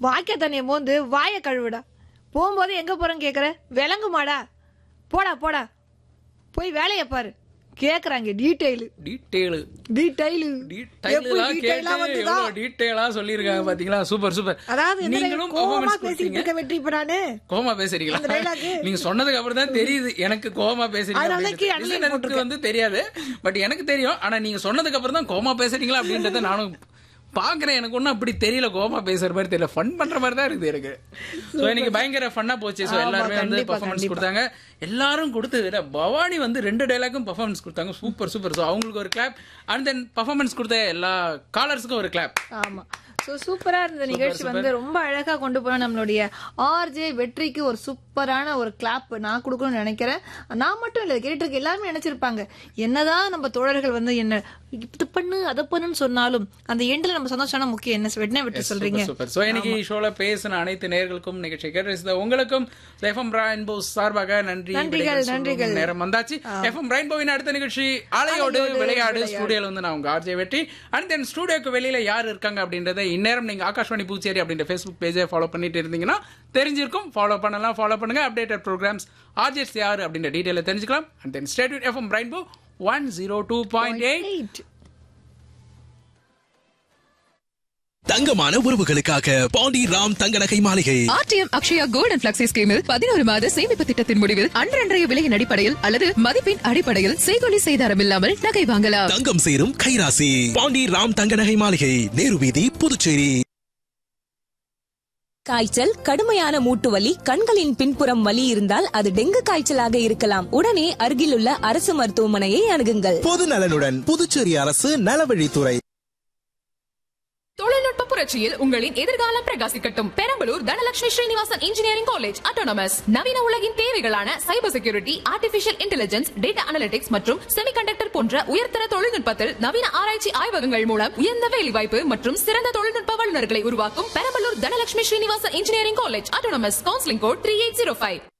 வாய்க்க தண்ணியை மோந்து வாயை கழுவுடா போகும்போது எங்க போறேன்னு கேக்குற விளங்குமாடா போடா போடா போய் வேலையை பாரு கேக்குறாங்க டீட்டெயிலு டீட்டெயிலு டீட்டெயிலு டீட்டெயிலா கேட்டு எவ்வளவு டீட்டெயிலா சொல்லிருக்காங்க பாத்தீங்களா சூப்பர் சூப்பர் அதாவது எந்த நீங்களும் கோவமா performance பேசிட்டு கொடுத்தீங்க இருக்க வெற்றி இப்ப நானு கோமா பேசுறீங்களா அந்த dialogue. நீங்க சொன்னதுக்கு அப்புறம் தான் தெரியுது எனக்கு கோமா பேசுறீங்க அதனால அப்படின்றது. கீழே underline listener-க்கு வந்து தெரியாது பட் எனக்கு தெரியும் ஆனா நீங்க சொன்னதுக்கு அப்புறம் தான் கோமா பேசுறீங்களா அப்படின்றத நானும் பாக்குறேன் எனக்கு ஒன்னும் அப்படி தெரியல கோமா பேசுற மாதிரி தெரியல ஃபன் பண்ற மாதிரி தான் இருக்குது எனக்கு சோ இன்னைக்கு பயங்கர ஃபன்னா போச்சு சோ ஆமா, எல்லாருமே வந்து கண்டிப்பா, பெர்ஃபார்மன்ஸ் கண்டிப்பா. கொடுத்தாங்க எல்லாரும் கொடுத்தது பவானி வந்து ரெண்டு டைலாக்கும் பெர்ஃபார்மன்ஸ் கொடுத்தாங்க சூப்பர் சூப்பர் சோ அவங்களுக்கு ஒரு கிளாப் அண்ட் தென் பெர்ஃபார்மன்ஸ் கொடுத்த எல்லா காலர்ஸ்க்கும் ஒரு கிளாப் ஆமா சோ சூப்பரா இருந்த நிகழ்ச்சி வந்து ரொம்ப அழகா கொண்டு போன நம்மளுடைய ஆர்ஜே வெற்றிக்கு ஒரு சூப்பரான ஒரு கிளாப் நான் கொடுக்கணும்னு நினைக்கிறேன் நான் மட்டும் இல்ல கேட்டு இருக்க எல்லாருமே நினைச்சிருப்பாங்க என்னதான் நம்ம தோழர்கள் வந்து என்ன இது பண்ணு அதை பண்ணுன்னு சொன்னாலும் அந்த எண்ட்ல நம்ம சந்தோஷம் முக்கியம் என்ன வெட்டினா வெற்றி சொல்றீங்க சூப்பர் சோ இன்னைக்கு ஷோல பேசின அனைத்து நேயர்களுக்கும் நிகழ்ச்சி கேட்டு உங்களுக்கும் எஃப்எம் ரெயின்போ சார்பாக நன்றி நன்றிகள், விடைகள் சொல்லும் நன்றிகள். நேரம் வந்தாச்சு எஃப்எம் ரெயின்போவின் அடுத்த நிகழ்ச்சி அலையோடு விளையாடு ஸ்டுடியோல வந்து நான் உங்க ஆர்ஜே வெற்றி அண்ட் தென் ஸ்டுடியோக்கு வெளியில யார் இருக்காங்க அப்படின்றத இந்நேரம் நீங்க ஆகாஷ்வாணி பூச்சேரி அப்படின்ற ஃபேஸ்புக் பேஜை ஃபாலோ பண்ணிட்டு இருந்தீங்கன்னா தெரிஞ்சிருக்கும் ஃபாலோ பண்ணலாம் ஃபாலோ பண்ணுங்க அப்டேட்டட் ப்ரோக்ராம்ஸ் ஆர்ஜேஸ் யார் அப்படின்ற டீடைல தெரிஞ்சுக்கலாம் and then state FM rainbow one zero two point eight Eight. தங்கமான உறவுகளுக்காக பாண்டி ராம் தங்க நகை மாளிகை RTM Akshaya gold and flexi ஸ்கீமில் பதினோரு மாத சேமிப்பு திட்டத்தின் முடிவில் அன்றன்றைய விலையின் அடிப்படையில் அல்லது மதிப்பின் அடிப்படையில் செய்கொலி செய்தாரம் இல்லாமல் நகை வாங்கலாம் தங்கம் சேரும் கைராசி பாண்டி ராம் தங்க நகை மாளிகை நேரு வீதி புதுச்சேரி காய்ச்சல் கடுமையான மூட்டு வலி கண்களின் பின்புறம் வலி இருந்தால் அது டெங்கு காய்ச்சலாக இருக்கலாம் உடனே அருகிலுள்ள அரசு மருத்துவமனையை அணுகுங்கள் பொது நலனுடன் புதுச்சேரி அரசு நலவழித்துறை தொழில்நுட்ப புரட்சியில் உங்களின் எதிர்காலம் பிரகாசிக்கட்டும் Perambalur Dhanalakshmi Srinivasan engineering college autonomous நவீன உலகின் தேவைகளான cyber security artificial intelligence data analytics மற்றும் செமிகண்டக்டர் போன்ற உயர்தர தொழில்நுட்பத்தில் நவீன ஆராய்ச்சி ஆய்வகங்கள் மூலம் உயர்ந்த வேலைவாய்ப்பு மற்றும் சிறந்த தொழில்நுட்ப வல்லுநர்களை உருவாக்கும் Perambalur Dhanalakshmi Srinivasan engineering college autonomous counselling code three eight zero five